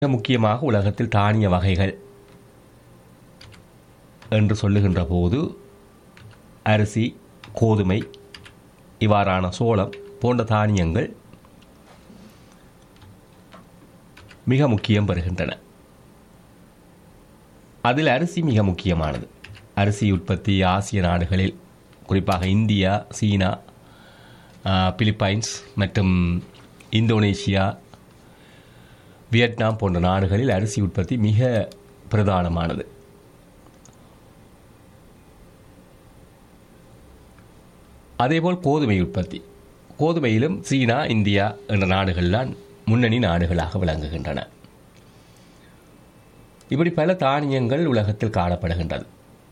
மிக முக்கியமாக உலகத்தில் தானிய வகைகள் என்று சொல்லுகின்ற போது அரிசி கோதுமை இவ்வாறான சோளம் போன்ற தானியங்கள் மிக முக்கியம் பெறுகின்றன அதில் அரிசி மிக முக்கியமானது அரிசி உற்பத்தி ஆசிய நாடுகளில் குறிப்பாக இந்தியா சீனா ஆ, பிலிப்பைன்ஸ் மற்றும் இந்தோனேஷியா வியட்நாம் போன்ற நாடுகளில் அரிசி உற்பத்தி மிக பிரதானமானது அதேபோல் கோதுமை உற்பத்தி கோதுமையிலும் சீனா இந்தியா என்ற நாடுகள்தான் முன்னணி நாடுகளாக விளங்குகின்றன இப்படி பல தானியங்கள் உலகத்தில் காணப்படுகின்றது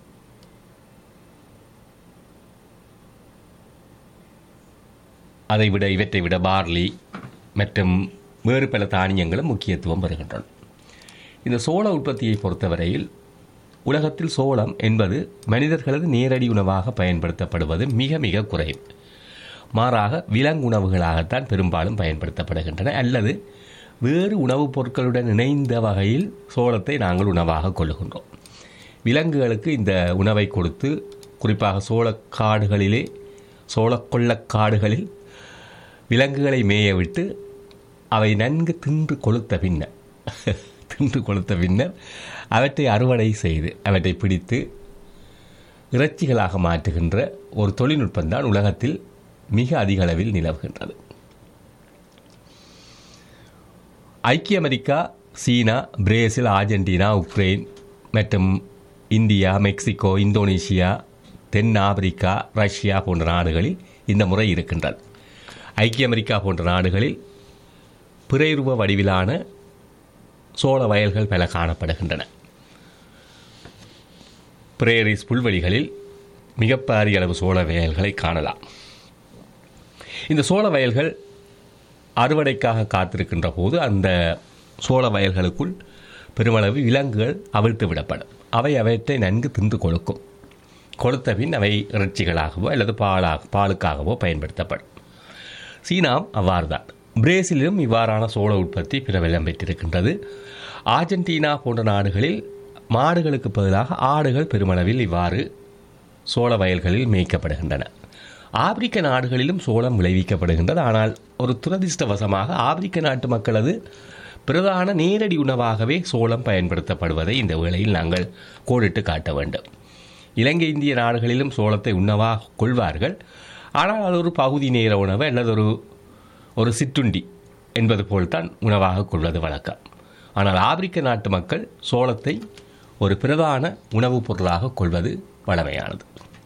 அதைவிட இவற்றை விட பார்லி மற்றும் வேறு பல தானியங்களும் முக்கியத்துவம் பெறுகின்றன இந்த சோள உற்பத்தியை பொறுத்தவரையில் உலகத்தில் சோளம் என்பது மனிதர்களது நேரடி உணவாக பயன்படுத்தப்படுவது மிக மிக குறைவு மாறாக விலங்கு உணவுகளாகத்தான் பெரும்பாலும் பயன்படுத்தப்படுகின்றன அல்லது வேறு உணவுப் பொருட்களுடன் இணைந்த வகையில் சோளத்தை நாங்கள் உணவாக கொள்ளுகின்றோம் விலங்குகளுக்கு இந்த உணவை கொடுத்து குறிப்பாக சோளக்காடுகளிலே சோளக்கொள்ளக் காடுகளில் விலங்குகளை மேய விட்டு அவை நன்கு தின்று கொளுத்த பின்னர் தின்று கொளுத்த பின்னர் அவற்றை அறுவடை செய்து அவற்றை பிடித்து இறைச்சிகளாக மாற்றுகின்ற ஒரு தொழில்நுட்பம்தான் உலகத்தில் மிக அதிக அளவில் நிலவுகின்றது ஐக்கிய அமெரிக்கா சீனா பிரேசில் ஆர்ஜென்டினா உக்ரைன் மற்றும் இந்தியா மெக்சிகோ இந்தோனேஷியா தென் ஆப்பிரிக்கா ரஷ்யா போன்ற நாடுகளில் இந்த முறை இருக்கின்றது ஐக்கிய அமெரிக்கா போன்ற நாடுகளில் பிறையுருவ வடிவிலான சோள வயல்கள் பல காணப்படுகின்றன பிரேரிஸ் புல்வெளிகளில் மிக பாரிய அளவு சோள வயல்களை காணலாம் இந்த சோள வயல்கள் அறுவடைக்காக காத்திருக்கின்ற போது அந்த சோள வயல்களுக்குள் பெருமளவு விலங்குகள் அவிழ்த்து விடப்படும் அவை அவற்றை நன்கு தின்று கொழுக்கும் கொளுத்த பின் அவை இறைச்சிகளாகவோ அல்லது பாலாக பாலுக்காகவோ பயன்படுத்தப்படும் சீனாம் அவ்வாறுதான் பிரேசிலிலும் இவ்வாறான சோள உற்பத்தி பிரபலம் பெற்றிருக்கின்றது ஆர்ஜென்டினா போன்ற நாடுகளில் மாடுகளுக்கு பதிலாக ஆடுகள் பெருமளவில் இவ்வாறு சோள வயல்களில் மேய்க்கப்படுகின்றன ஆப்பிரிக்க நாடுகளிலும் சோளம் விளைவிக்கப்படுகின்றது ஆனால் ஒரு துரதிர்ஷ்டவசமாக ஆப்பிரிக்க நாட்டு மக்களது பிரதான நேரடி உணவாகவே சோளம் பயன்படுத்தப்படுவதை இந்த வேளையில் நாங்கள் கோடிட்டு காட்ட வேண்டும் இலங்கை இந்திய நாடுகளிலும் சோளத்தை உணவாக கொள்வார்கள் ஆனால் அது ஒரு பகுதி நேர உணவு அல்லது ஒரு ஒரு சிற்றுண்டி என்பது போல்தான் உணவாக கொள்வது வழக்கம் ஆனால் ஆப்பிரிக்க நாட்டு மக்கள் சோளத்தை ஒரு பிரதான உணவுப் பொருளாக கொள்வது வழமையானது